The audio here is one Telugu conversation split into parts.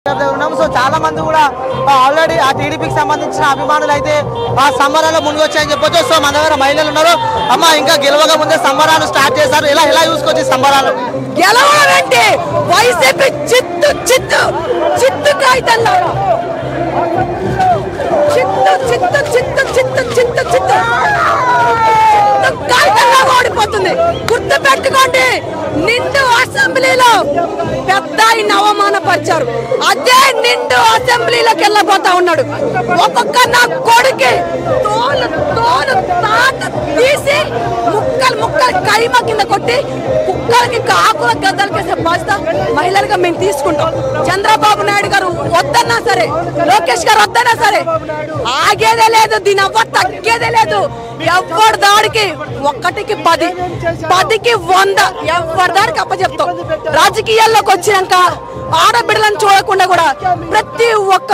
దగ్గర ఉన్నాం సో చాలా మంది కూడా ఆల్రెడీ ఆ టీడీపీకి సంబంధించిన అభిమానులు అయితే ఆ సంబరాల్లో మునిగొచ్చాయని చెప్పొచ్చు సో మన దగ్గర మహిళలు ఉన్నారు అమ్మ ఇంకా గెలవక ముందే సంబరాలు స్టార్ట్ చేశారు ఇలా ఎలా చూసుకోవచ్చు ఈ సంబరాలు గెలవాలంటే వైసీపీ చిత్తు చిత్తు చిత్తు కాగితంలో చిత్తు చిత్తు చిత్తు చిత్తు చిత్తు చిత్తు కాగితంలో ఓడిపోతుంది గుర్తు పెట్టుకోండి నిండు అసెంబ్లీలో పెద్ద ఆయన అవమానపరిచారు అదే నిండు అసెంబ్లీలోకి వెళ్ళబోతా ఉన్నాడు ఒక్కొక్క నా కొడుకి తోలు తోలు తాట తీసి ముక్కలు ముక్కలు కైమ కింద కొట్టి కుక్కలకి కాకుల గద్దలకేసే బాధ్యత మహిళలుగా మేము తీసుకుంటాం చంద్రబాబు నాయుడు గారు వద్దన్నా సరే లోకేష్ గారు వద్దన్నా సరే ఆగేదే లేదు దీని అవ్వ తగ్గేదే లేదు ఎవరి దాడికి ఒక్కటికి పది పదికి వంద ఎవరి దాడికి అప్పచెప్తాం రాజకీయాల్లోకి వచ్చినాక ఆడబిడ్డలను చూడకుండా కూడా ప్రతి ఒక్క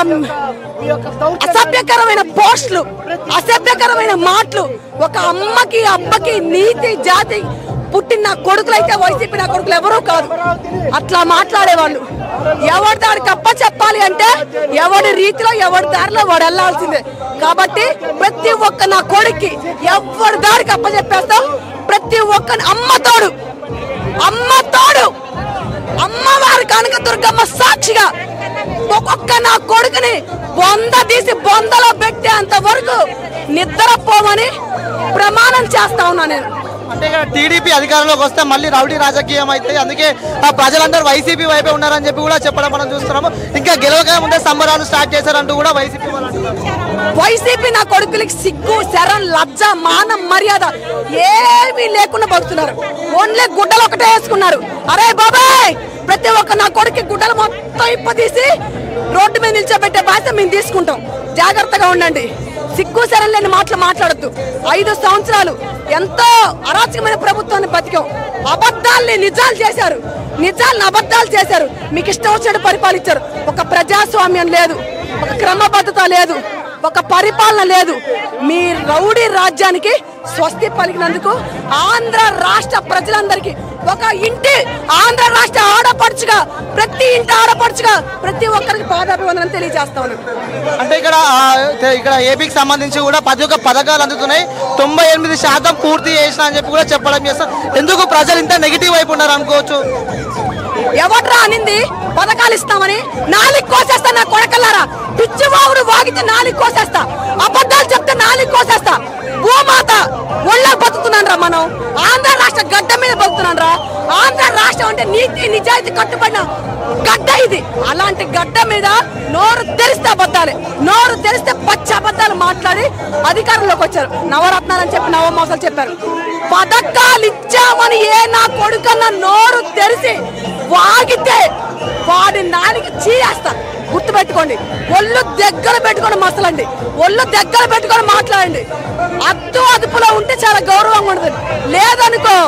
అసభ్యకరమైన పోస్టులు అసభ్యకరమైన మాటలు ఒక అమ్మకి అబ్బకి నీతి జాతి పుట్టిన నా కొడుకులు అయితే వైసీపీ నా కొడుకులు ఎవరూ కాదు అట్లా మాట్లాడేవాళ్ళు ఎవరి దారికి అప్ప చెప్పాలి అంటే ఎవడి రీతిలో ఎవడి దారిలో వాడు వెళ్ళాల్సిందే కాబట్టి ప్రతి ఒక్క నా కొడుక్కి ఎవరి దారికి అప్ప చెప్పేస్తాం ప్రతి ఒక్క అమ్మ తోడు అమ్మ తోడు అమ్మవారి కనుక దుర్గమ్మ సాక్షిగా ఒక్కొక్క నా కొడుకుని బొంద తీసి బొందలో పెట్టేంత వరకు నిద్రపోమని ప్రమాణం చేస్తా ఉన్నా నేను అంటే ఇక్కడ టీడీపీ అధికారంలోకి వస్తే మళ్ళీ రౌడీ రాజకీయం అయితే అందుకే ఆ ప్రజలందరూ వైసీపీ వైపే ఉన్నారని చెప్పి కూడా చెప్పడం మనం చూస్తున్నాము ఇంకా గెలవక ముందే సంబరాలు స్టార్ట్ చేశారంటూ కూడా వైసీపీ వాళ్ళు అంటున్నారు వైసీపీ నా కొడుకులకి సిగ్గు శరం లజ్జ మానం మర్యాద ఏమీ లేకుండా బతుకుతున్నారు ఓన్లీ గుడ్డలు ఒకటే వేసుకున్నారు అరే బాబాయ్ ప్రతి ఒక్క నా కొడుకు గుడ్డలు మొత్తం ఇప్పదీసి రోడ్డు మీద నిల్చోబెట్టే బాధ్యత మేము తీసుకుంటాం జాగ్రత్తగా ఉండండి సిగ్గు శరం లేని మాటలు మాట్లాడద్దు ఐదు సంవత్సరాలు ఎంతో అరాచకమైన ప్రభుత్వాన్ని బతికాం అబద్ధాల్ని నిజాలు చేశారు నిజాలను అబద్ధాలు చేశారు మీకు ఇష్టం వచ్చినట్టు పరిపాలించారు ఒక ప్రజాస్వామ్యం లేదు ఒక క్రమబద్ధత లేదు ఒక పరిపాలన లేదు మీ రౌడీ రాజ్యానికి స్వస్తి పలికినందుకు ఆంధ్ర రాష్ట్ర ప్రజలందరికీ ఒక ఇంటి ఆంధ్ర రాష్ట్ర ఆడపడుచుగా ప్రతి ఇంటి ఆడపడుచుగా ప్రతి ఒక్కరికి పాదాభివందనం తెలియజేస్తా ఉన్నాను అంటే ఇక్కడ ఆ, ఇక్కడ ఏపీకి సంబంధించి కూడా ప్రతి ఒక్క పథకాలు అందుతున్నాయి తొంభై ఎనిమిది శాతం పూర్తి చేసిన అని చెప్పి కూడా చెప్పడం చేస్తాం ఎందుకు ప్రజలు ఇంత నెగిటివ్ వైపు ఉన్నారు అనుకోవచ్చు ఎవడ్రా అనింది పథకాలు ఇస్తామని నాలుగు కోసేస్తా నా కొడకల్లారా పిచ్చి వాగుడు వాగితే నాలుగు కోసేస్తా అబద్ధాలు చెప్తే నాలుగు కోసేస్తా భూమాత ఒళ్ళో బతుకుతున్నాను రా మనం ఆంధ్ర రాష్ట్ర గడ్డ మీద బతుకుతున్నాను రా ఆంధ్ర రాష్ట్రం అంటే నీతి నిజాయితీ కట్టుబడిన గడ్డ ఇది అలాంటి గడ్డ మీద నోరు తెరిస్తే అబద్ధాలే నోరు తెరిస్తే పచ్చి అబద్ధాలు మాట్లాడి అధికారంలోకి వచ్చారు నవరత్నాలని చెప్పి నవమోసాలు చెప్పారు పథకాలు ఇచ్చామని ఏ నా కొడుకన్న నోరు తెరిచి వాగితే వాడి నాలికి చీయేస్తా గుర్తుపెట్టుకోండి ఒళ్ళు దగ్గర పెట్టుకొని మసలండి ఒళ్ళు దగ్గర పెట్టుకొని మాట్లాడండి అద్దు అదుపులో ఉంటే చాలా గౌరవంగా ఉంటుంది లేదనుకో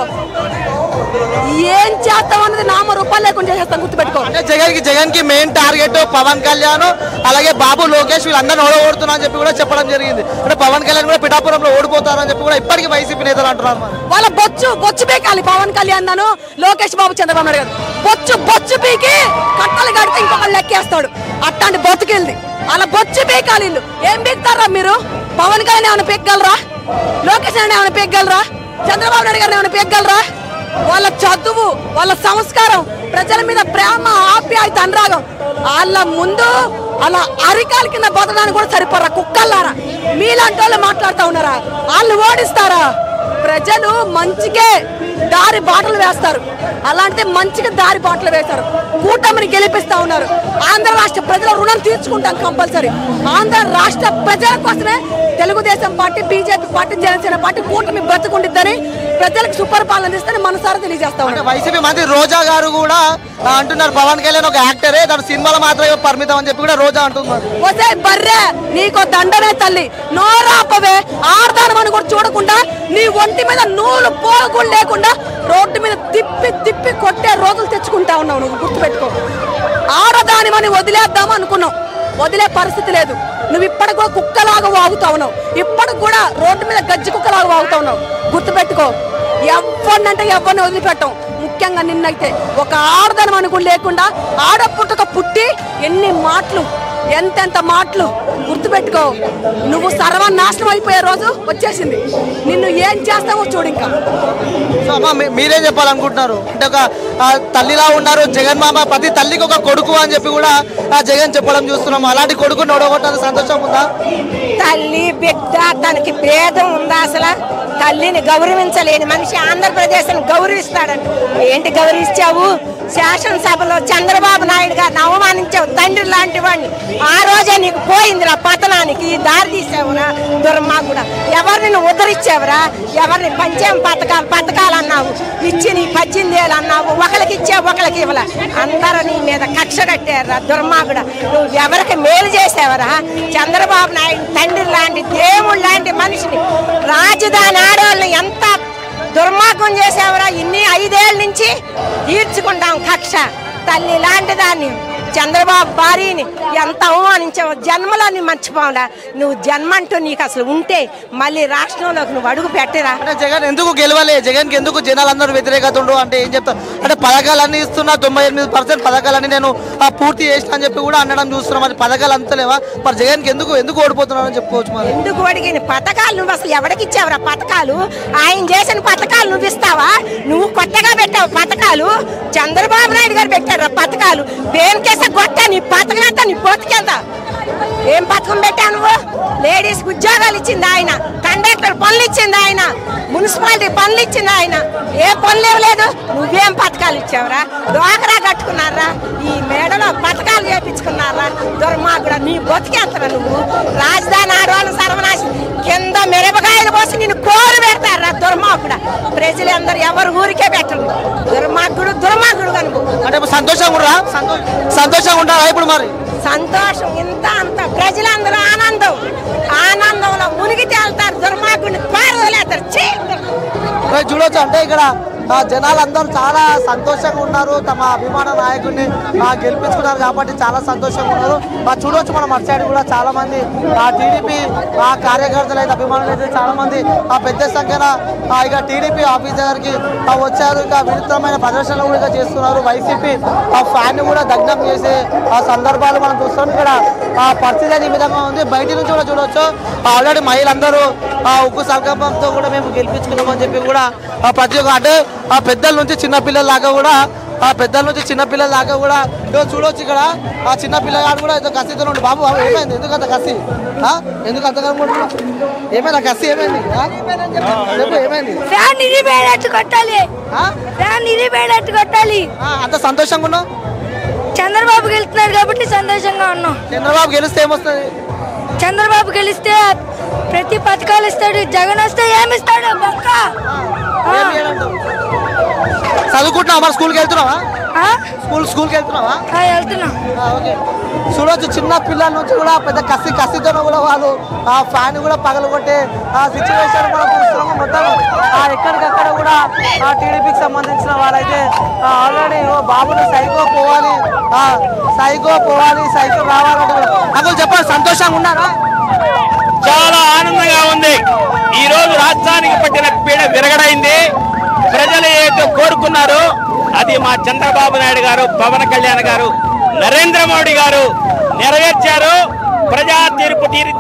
ఏం చేస్తాం అన్నది నామ రూపాయలు లేకుండా చేసేస్తాం గుర్తుపెట్టుకో అంటే జగన్ కి జగన్ కి మెయిన్ టార్గెట్ పవన్ కళ్యాణ్ అలాగే బాబు లోకేష్ వీళ్ళందరినీ ఓడగొడుతున్నా అని చెప్పి కూడా చెప్పడం జరిగింది అంటే పవన్ కళ్యాణ్ కూడా పిఠాపురంలో ఓడిపోతారని చెప్పి కూడా ఇప్పటికీ వైసీపీ నేతలు అంటున్నారు మరి. వాళ్ళ బొచ్చు బొచ్చు పీకాలి పవన్ కళ్యాణ్ నన్ను లోకేష్ బాబు చంద్రబాబు నాయుడు గారు బొచ్చు బొచ్చు పీకి కట్టలు కడితే ఇంకొకళ్ళు లెక్కేస్తాడు అట్లాంటి బతుకెళ్ళి అలా బొచ్చు పీకాలి వీళ్ళు ఏం పీకుతారా మీరు పవన్ కళ్యాణ్ ఏమైనా పీకగలరా లోకేష్ అని ఏమైనా పీకగలరా చంద్రబాబు నాయుడు గారిని ఏమైనా పీకగలరా వాళ్ళ చదువు వాళ్ళ సంస్కారం ప్రజల మీద ప్రేమ ఆప్యాయత అనురాగం వాళ్ళ ముందు అలా అరికాల కింద బతకడానికి కూడా సరిపోరా కుక్కల్లారా మీలాంటి వాళ్ళు మాట్లాడుతూ ఉన్నారా వాళ్ళు ఓడిస్తారా ప్రజలు మంచికే దారి బాటలు వేస్తారు అలాంటి మంచిగా దారి బాటలు వేస్తారు కూటమిని గెలిపిస్తా ఉన్నారు ఆంధ్ర రాష్ట్ర ప్రజల రుణం తీర్చుకుంటాం కంపల్సరీ ఆంధ్ర రాష్ట్ర ప్రజల కోసమే Telugu Desam party BJP party Janasena party కూటమి బతుకుండిద్దని ప్రజలకు సుపరిపాలన అందిస్తారని మనసారా తెలియజేస్తా అంటే ఉన్నారు వైసీపీ మంత్రి రోజా గారు కూడా ఆ, అంటున్నారు పవన్ కళ్యాణ్ ఒక యాక్టరే తన సినిమాలో మాత్రమే పరిమితం అని చెప్పి కూడా రోజా అంటున్నారు ఒసే బర్రె నీకో దండనే తల్లి నోరాపవే ఆడదానమని కూడా చూడకుండా నీ ఒంటి మీద నూలు పోగులు లేకుండా రోడ్డు మీద తిప్పి తిప్పి కొట్టే రోజులు తెచ్చుకుంటా ఉన్నావు నువ్వు గుర్తుపెట్టుకో ఆడదానిమని వదిలేద్దాం అనుకున్నావు వదిలే పరిస్థితి లేదు నువ్వు ఇప్పటికి కూడా కుక్కలాగా వాగుతా ఉన్నావు ఇప్పటికి కూడా రోడ్డు మీద గజ్జి కుక్కలాగా వాగుతా ఉన్నావు గుర్తుపెట్టుకో ఎవరినంటే ఎవరిని వదిలిపెట్టాం ముఖ్యంగా నిన్నైతే ఒక ఆడదనం అని కూడా లేకుండా ఆడపుట్టుక పుట్టి ఎన్ని మాటలు ఎంతెంత మాటలు గుర్తుపెట్టుకో నువ్వు సర్వనాశనం అయిపోయే రోజు వచ్చేసింది నిన్ను ఏం చేస్తావో చూడు ఇంకా సో అమ్మ మీ- మీరేం చెప్పాలనుకుంటున్నారు అంటే ఒక ఆ, తల్లిలా ఉన్నారు జగన్ మామ ప్రతి తల్లికి ఒక కొడుకు అని చెప్పి కూడా ఆ జగన్ చెప్పడం చూస్తున్నాం అలాంటి కొడుకుని ఓడగొట్టాలని సంతోషం ఉందా తల్లి బిడ్డ తనకి భేదం ఉందా అసలు తల్లిని గౌరవించలేని మనిషి ఆంధ్రప్రదేశ్ని గౌరవిస్తాడంట ఏంటి గౌరవించావు శాసనసభలో చంద్రబాబు నాయుడు గారిని అవమానించావు తండ్రి లాంటి వాడిని ఆ రోజే నీకు పోయిందిరా పతనానికి దారి తీసావురా దుర్మార్గుడా ఎవరిని నువ్వు ఉద్ధరించావురా ఎవరిని పంచాం పథకాలు పథకాలు అన్నావు ఇచ్చి నీ పద్దెనిమిది ఏళ్ళు అన్నావు ఒకరికి ఇచ్చావు ఒకరికి ఇవ్వలే అందరూ నీ మీద కక్ష కట్టారా దుర్మార్గుడా నువ్వు ఎవరికి మేలు చేసావరా చంద్రబాబు నాయుడు తండ్రి లాంటి దేవుడు లాంటి మనిషిని రాజధాని ఆడవాళ్ళని ఎంత దుర్మార్గం చేసావరా ఇన్ని ఐదేళ్ల నుంచి తీర్చుకుంటాం కక్ష తల్లి లాంటి దాన్ని చంద్రబాబు భార్యని ఎంత అవమానించావు జన్మలని మర్చిపోవురా నువ్వు జన్మ అంటూ నీకు అసలు ఉంటే మళ్ళీ రాష్ట్రంలోకి నువ్వు అడుగు పెట్టరా అంటే జగన్ ఎందుకు గెలవలే జగన్కి ఎందుకు జనాలందరూ వ్యతిరేకత ఉండు అంటే ఏం చెప్తారు అంటే పథకాలన్నీ ఇస్తున్నా తొంభై ఎనిమిది పర్సెంట్ పథకాలన్నీ నేను ఆ, పూర్తి చేసిన అని చెప్పి కూడా అనడం చూస్తున్నాం మరి పథకాలు అంతలేవా మరి జగన్కి ఎందుకు ఎందుకు ఓడిపోతున్నారని చెప్పుకోవచ్చు మరి ఎందుకు అడిగిన పథకాలు నువ్వు అసలు ఎవరికి ఇచ్చావురా పథకాలు ఆయన చేసిన పథకాలు నువ్వు ఇస్తావా నువ్వు కొత్తగా పెట్టావు పథకాలు చంద్రబాబు నాయుడు గారు పెట్టారు పథకాలు దేనికేస కొట్ట నీ పథకం అంతా నీ పోతుకెళ్తా ఏం పథకం పెట్టావు నువ్వు లేడీస్ ఉద్యోగాలు ఇచ్చింది ఆయన కండక్టర్ పనులు ఇచ్చింది ఆయన మున్సిపాలిటీ పనులు ఇచ్చింది ఆయన ఏ పనులు ఇవ్వలేదు నువ్వేం పథకాలు ఇచ్చావురా డోకరా కట్టుకున్నారా ఈ మేడలో పథకాలు చేపించుకున్నారా దుర్మార్గుడా నీ బతికేస్తారా నువ్వు రాజధాని ఆడవాళ్ళ సర్వనాశం కింద మిరపకాయలు పోసి నేను కోరు పెడతారా దుర్మార్గుడా ప్రజలందరూ ఎవరు ఊరికే పెట్టరు దుర్మార్గుడు దుర్మార్గుడు కనుక అంటే ఇప్పుడు సంతోషంగా ఉండరా సంతో- సంతోషంగా ఉంటారా ఇప్పుడు మరి సంతోషం ఇంత అంత ప్రజలందరూ ఆనందం ఆనందంలో మునిగి తేలుతారు దుర్మార్గుడిని పారదలేస్తారు చీ! మరి చూడొచ్చు అంటే ఇక్కడ ఆ, జనాలందరూ చాలా సంతోషంగా ఉన్నారు తమ అభిమాన నాయకుడిని ఆ, గెలిపించుకున్నారు కాబట్టి చాలా సంతోషంగా ఉన్నారు ఆ, చూడొచ్చు మనం అటు సైడ్ కూడా చాలా మంది ఆ టీడీపీ ఆ కార్యకర్తలు అయితే అభిమానులు అయితే చాలా మంది ఆ పెద్ద సంఖ్యన ఆ, ఇక టీడీపీ ఆఫీస్ దగ్గరికి ఆ, వచ్చారు ఇక వినూత్నమైన ప్రదర్శనలు కూడా ఇక చేస్తున్నారు వైసీపీ ఆ ఫ్యాన్ కూడా దగ్ధం చేసే ఆ సందర్భాలు మనం చూస్తాం ఇక్కడ ఆ పరిస్థితి అనేది ఈ విధంగా ఉంది బయట నుంచి కూడా చూడొచ్చు ఆల్రెడీ మహిళలందరూ ఆ ఉక్కు సంకల్పంతో కూడా మేము గెలిపించుకున్నామని చెప్పి కూడా ఆ ప్రతి ఒక్క అంటే ఆ పెద్దల నుంచి చిన్న పిల్లల దాకా కూడా ఆ పెద్దల నుంచి చిన్న పిల్లల దాకా కూడా ఇదిగో చూడొచ్చు ఇక్కడ ఆ చిన్న పిల్లగాడు కూడా ఏదో కసితో ఉండి బాబు బాబు ఏమైంది ఎందుకు అంత కసి ఆ? ఎందుకు అంత కనుకుంటున్నావు ఏమైంది ఆ కసి ఏమైంది ఆ? చెప్పు ఏమైంది ఫ్యాన్ ఇరిపోయేటట్టు కొట్టాలి ఆ? ఫ్యాన్ ఇరిపోయేటట్టు కొట్టాలి ఆ, అంత సంతోషంగా ఉన్నావు చంద్రబాబు గెలుస్తున్నాడు కాబట్టి సంతోషంగా ఉన్నాం చంద్రబాబు గెలిస్తే ఏమొస్తుంది చంద్రబాబు గెలిస్తే ప్రతి పథకాలు ఇస్తాడు జగన్ వస్తే ఏమి ఇస్తాడు బొక్క ఏం చేయడంటావు? చదువుకుంటున్నావా మరి స్కూల్కి వెళ్తున్నావా ఆ? స్కూల్ స్కూల్కి వెళ్తున్నావా ఆ, వెళ్తున్నాం ఆ, ఓకే చూడొచ్చు చిన్న పిల్లల నుంచి కూడా పెద్ద కసి కసితో కూడా వాళ్ళు ఆ ఫ్యాన్ కూడా పగలగొట్టే ఆ సిచ్యువేషన్ మనం చూస్తున్నాము మొత్తం ఆ ఎక్కడికక్కడ కూడా ఆ టీడీపీకి సంబంధించిన వాళ్ళైతే ఆల్రెడీ బాబుని సైకో పోవాలి ఆ సైకో పోవాలి సైకో రావాలంటే కూడా అసలు చెప్పండి సంతోషంగా ఉన్నారా చాలా ఆనందంగా ఉంది ఈ రోజు రాష్ట్రానికి పట్టిన పీడ విరగడైంది ప్రజలు ఏదైతే కోరుకున్నారో అది మా చంద్రబాబు నాయుడు గారు పవన్ కళ్యాణ్ గారు నరేంద్ర మోడీ గారు నెరవేర్చారు ప్రజా తీర్పు తీరి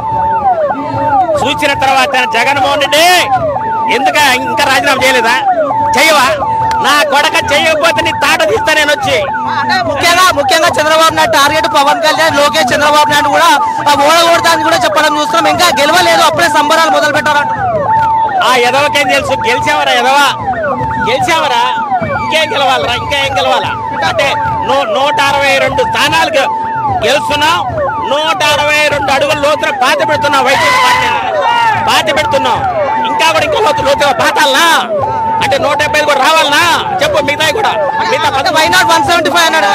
చూసిన తర్వాత జగన్మోహన్ రెడ్డి ఎందుక ఇంకా రాజీనామా చేయలేదా చెయ్యవా నా కొడక చెయ్యకపోతే నీ తాట తీస్తా నేను వచ్చి అంటే ముఖ్యంగా ముఖ్యంగా చంద్రబాబు నాయుడు టార్గెట్ పవన్ కళ్యాణ్ లోకేష్ చంద్రబాబు నాయుడు కూడా ఆ ఓడగొడతానికి కూడా చెప్పడం చూస్తున్నాం ఇంకా గెలవలేదు అప్పుడే సంబరాలు మొదలు పెట్టారంటున్నారు ఆ ఎదవకేం తెలుసు గెలిచావరా ఎదవా గెలిచావరా ఇంకేం గెలవాలరా ఇంకేం గెలవాలా అంటే నూ నూట అరవై రెండు స్థానాలు గె- గెలుస్తున్నాం నూట అరవై రెండు అడుగుల లోతున పాతి పెడుతున్నాం వైద్యుల పార్టీని పాతి పెడుతున్నాం ఇంకా కూడా ఇంకా లోతు లోతుగా పాతాలనా అంటే నూట డెబ్బై ఐదు కూడా రావాలనా చెప్పు మిగతా కూడా మిగతా అంటే పద- why not one seventy five అన్నాడు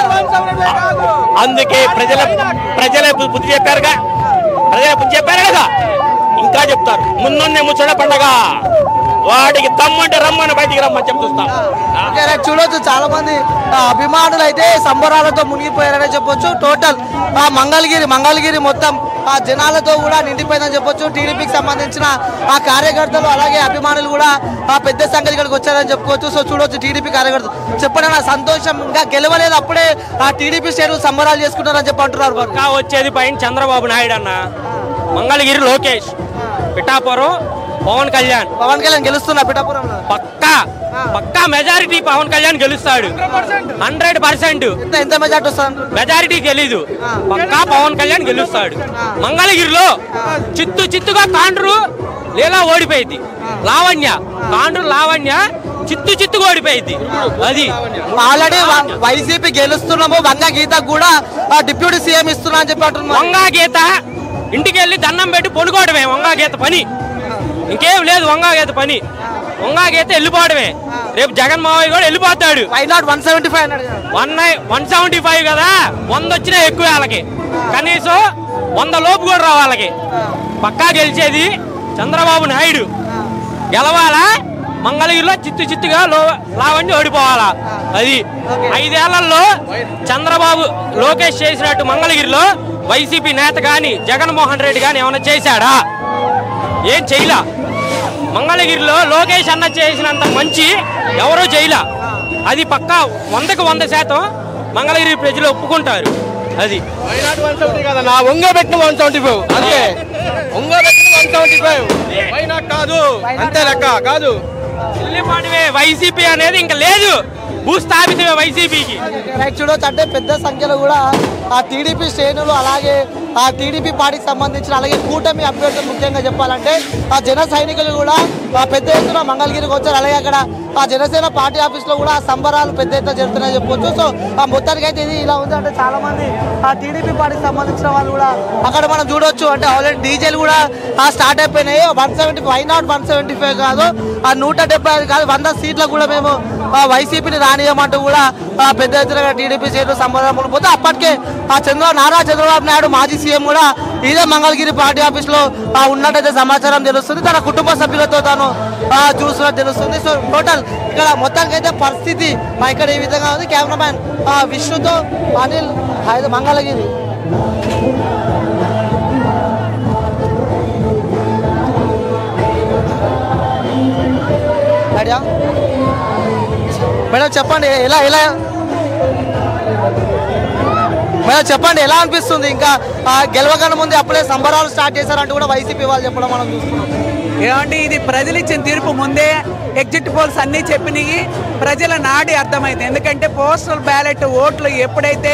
అందుకే ప్రజల ప్రజలే బు- బుద్ధి చెప్పారుగా ప్రజలే బుద్ధి చెప్పారు కదా ఇంకా చెప్తారు ముందున్నే ముచ్చట పండగ వాడికి తమ్మంటే రమ్మని బయటికి రమ్మని చెప్తాం ఓకే, రైట్. చూడొచ్చు చాలా మంది ఆ, అభిమానులు అయితే సంబరాలతో మునిగిపోయారనే చెప్పొచ్చు టోటల్ ఆ మంగళగిరి మంగళగిరి మొత్తం ఆ జనాలతో కూడా నిండిపోయిందని చెప్పొచ్చు టీడీపీకి సంబంధించిన ఆ కార్యకర్తలు అలాగే అభిమానులు కూడా ఆ పెద్ద సంఖ్యలో ఇక్కడికి వచ్చారని చెప్పుకోవచ్చు సో చూడొచ్చు టీడీపీ కార్యకర్తలు చెప్పండి నా సంతోషం ఇంకా గెలవలేదు అప్పుడే ఆ టీడీపీ శ్రేణులు సంబరాలు చేసుకుంటారని చెప్పి అంటున్నారు మరి. పక్కా వచ్చేది పైన చంద్రబాబు నాయుడు అన్న మంగళగిరి లోకేష్ పిఠాపురం పవన్ కళ్యాణ్ పవన్ కళ్యాణ్ గెలుస్తున్నా పిఠాపురంలో పక్కా పక్కా మెజారిటీ పవన్ కళ్యాణ్ గెలుస్తాడు హండ్రెడ్ పర్సెంట్ ఎంత ఎంత మెజార్టీ వస్తుంది మెజారిటీ తెలీదు పక్కా పవన్ కళ్యాణ్ గెలుస్తాడు మంగళగిరిలో చిత్తు చిత్తుగా కాండ్రు లీలా ఓడిపోయింది లావణ్య కాండ్రు లావణ్య చిత్తు చిత్తుగా ఓడిపోయింది అది ఆల్రెడీ వైసీపీ గెలుస్తున్నాము వంగ గీత కూడా ఆ డిప్యూటీ సీఎం ఇస్తున్నా అని చెప్పి అంటున్నారు వంగా గీత ఇంటికి వెళ్ళి దండం పెట్టి పొనుకోవడమే వంగా గీత పని ఇంకేం లేదు వంగా గీత పని వంగా గీత వెళ్ళిపోవడమే రేపు జగన్ మావయ్య కూడా వెళ్ళిపోతాడు why not one seventy five అన్నాడు కదా. వన్ వన్ సెవెంటీ ఫైవ్ కదా వంద వచ్చినా ఎక్కువ వాళ్ళకి కనీసం వంద లోపు కూడా రావు వాళ్ళకి పక్కా గెలిచేది చంద్రబాబు నాయుడు గెలవాలా మంగళగిరిలో చిత్తు చిత్తుగా లో లావణ్య ఓడిపోవాలా అది ఐదేళ్లలో చంద్రబాబు లోకేష్ చేసినట్టు మంగళగిరిలో వైసీపీ నేత గాని జగన్మోహన్ రెడ్డి గాని ఏమైనా చేశాడా ఏం చేయలా మంగళగిరిలో లోకేష్ అన్న చేసినంత మంచి ఎవరూ చేయలా అది పక్కా వందకు వంద శాతం మంగళగిరి ప్రజలు ఒప్పుకుంటారు అది నా ఒంగ పెట్టిన వన్ సెవెంటీ ఫైవ్ అంతే ఒంగ పెట్టిన వన్ సెవెంటీ ఫైవ్ వైనాట్ కాదు అంతే లెక్క కాదు ఇల్లిపాటివే వైసీపీ అనేది ఇంకా లేదు భూస్థాపితమే వైసీపీకి రైట్ చూడొచ్చు అంటే పెద్ద సంఖ్యలో కూడా ఆ టీడీపీ శ్రేణులు అలాగే ఆ టీడీపీ పార్టీకి సంబంధించిన అలాగే కూటమి అభ్యర్థులు ముఖ్యంగా చెప్పాలంటే ఆ జన సైనికులు కూడా ఆ పెద్ద ఎత్తున మంగళగిరికి వచ్చారు అలాగే అక్కడ ఆ జనసేన పార్టీ ఆఫీస్ లో కూడా సంబరాలు పెద్ద ఎత్తున జరుగుతున్నాయని చెప్పొచ్చు సో ఆ మొత్తానికి అయితే ఇది ఇలా ఉంది అంటే చాలా మంది ఆ టీడీపీ పార్టీకి సంబంధించిన వాళ్ళు కూడా అక్కడ మనం చూడొచ్చు అంటే ఆల్రెడీ డీజేలు కూడా ఆ స్టార్ట్ అయిపోయినాయి one seventy why not one seventy five కాదు ఆ నూట డెబ్బై ఐదు కాదు వంద సీట్లకు కూడా మేము ఆ వైసీపీని రానియమంటూ కూడా ఆ పెద్ద ఎత్తున టీడీపీ సీట్లు సంబరాలు పోతే అప్పటికే ఆ చంద్ర నారా చంద్రబాబు నాయుడు మాజీ సీఎం కూడా ఇదే మంగళగిరి పార్టీ ఆఫీస్ లో ఆ ఉన్నట్టయితే సమాచారం తెలుస్తుంది తన కుటుంబ సభ్యులతో తాను ఆ, చూసినట్టు తెలుస్తుంది సో టోటల్ ఇక్కడ మొత్తానికి అయితే పరిస్థితి ఆ, ఇక్కడ ఈ విధంగా ఉంది కెమెరామ్యాన్ ఆ, విష్ణుతో అనిల్ హైద మంగళగిరి ఐడియా మేడం చెప్పండి ఎలా ఎలా మేడం చెప్పండి ఎలా అనిపిస్తుంది ఇంకా ఆ, గెలవగానే ముందు అప్పుడే సంబరాలు స్టార్ట్ చేశారంటూ కూడా వైసీపీ వాళ్ళు చెప్పడం మనం చూస్తున్నాం ఏమంటే ఇది ప్రజలు ఇచ్చిన తీర్పు ముందే ఎగ్జిట్ పోల్స్ అన్నీ చెప్పినవి ప్రజల నాడి అర్థమైంది ఎందుకంటే పోస్టల్ బ్యాలెట్ ఓట్లు ఎప్పుడైతే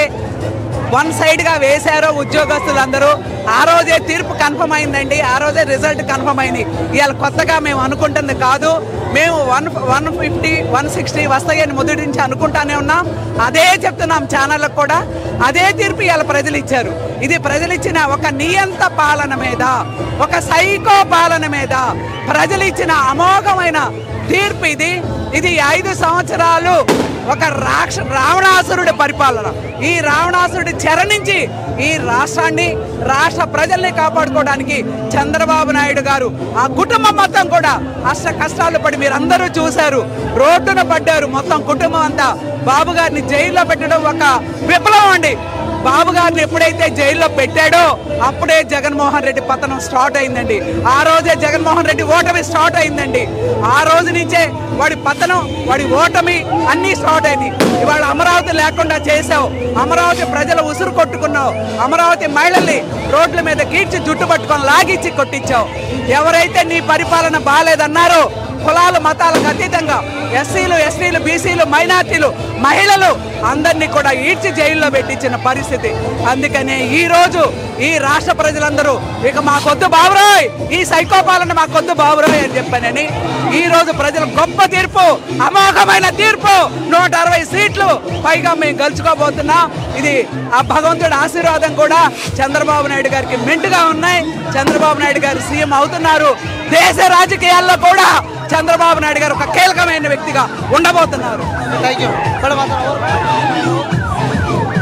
వన్ సైడ్గా వేశారో ఉద్యోగస్తులందరూ ఆ రోజే తీర్పు కన్ఫర్మ్ అయిందండి ఆ రోజే రిజల్ట్ కన్ఫర్మ్ అయింది ఇవాళ కొత్తగా మేము అనుకుంటుంది కాదు మేము one one fifty one sixty వస్తాయని మొదటి నుంచి అనుకుంటానే ఉన్నాం అదే చెప్తున్నాం ఛానళ్ళకు కూడా అదే తీర్పు ఇవాళ ప్రజలు ఇచ్చారు ఇది ప్రజలు ఇచ్చిన ఒక నియంత పాలన మీద ఒక సైకో పాలన మీద ప్రజలు ఇచ్చిన అమోఘమైన తీర్పు ఇది ఇది ఐదు సంవత్సరాలు ఒక రాక్ష రావణాసురుడి పరిపాలన ఈ రావణాసురుడి చెర నుంచి ఈ రాష్ట్రాన్ని రాష్ట్ర ప్రజల్ని కాపాడుకోవడానికి చంద్రబాబు నాయుడు గారు ఆ కుటుంబం మొత్తం కూడా అష్ట కష్టాలు పడి మీరు అందరూ చూశారు రోడ్డున పడ్డారు మొత్తం కుటుంబం అంతా బాబు గారిని జైల్లో పెట్టడం ఒక విప్లవం అండి బాబు గారిని ఎప్పుడైతే జైల్లో పెట్టాడో అప్పుడే జగన్మోహన్ రెడ్డి పతనం స్టార్ట్ అయిందండి ఆ రోజే జగన్మోహన్ రెడ్డి ఓటమి స్టార్ట్ అయిందండి ఆ రోజు నుంచే వాడి పతనం వాడి ఓటమి అన్నీ స్టార్ట్ అయింది ఇవాళ అమరావతి లేకుండా చేసావు అమరావతి ప్రజలు ఉసురు కొట్టుకున్నావు అమరావతి మహిళల్ని రోడ్ల మీద కీడ్చి జుట్టు పట్టుకొని లాగిచ్చి కొట్టించావు ఎవరైతే నీ పరిపాలన బాగాలేదన్నారో కులాలు మతాలకు అతీతంగా ఎస్సీలు ఎస్టీలు బీసీలు మైనార్టీలు మహిళలు అందరినీ కూడా ఈడ్చి జైల్లో పెట్టించిన పరిస్థితి అందుకనే ఈ రోజు ఈ రాష్ట్ర ప్రజలందరూ ఇక మాకొద్దు బాబురాయ్ ఈ సైకోపాలన మాకొద్దు బాబురాయ్ అని చెప్పానని ఈ రోజు ప్రజలు గొప్ప తీర్పు అమోఘమైన తీర్పు నూట అరవై సీట్లు పైగా మేము గెలుచుకోబోతున్నాం ఇది ఆ భగవంతుడి ఆశీర్వాదం కూడా చంద్రబాబు నాయుడు గారికి మెంటుగా ఉన్నాయి చంద్రబాబు నాయుడు గారు సీఎం అవుతున్నారు దేశ రాజకీయాల్లో కూడా చంద్రబాబు నాయుడు గారు ఒక కీలకమైన వ్యక్తిగా ఉండబోతున్నారు థ్యాంక్ యూ మేడం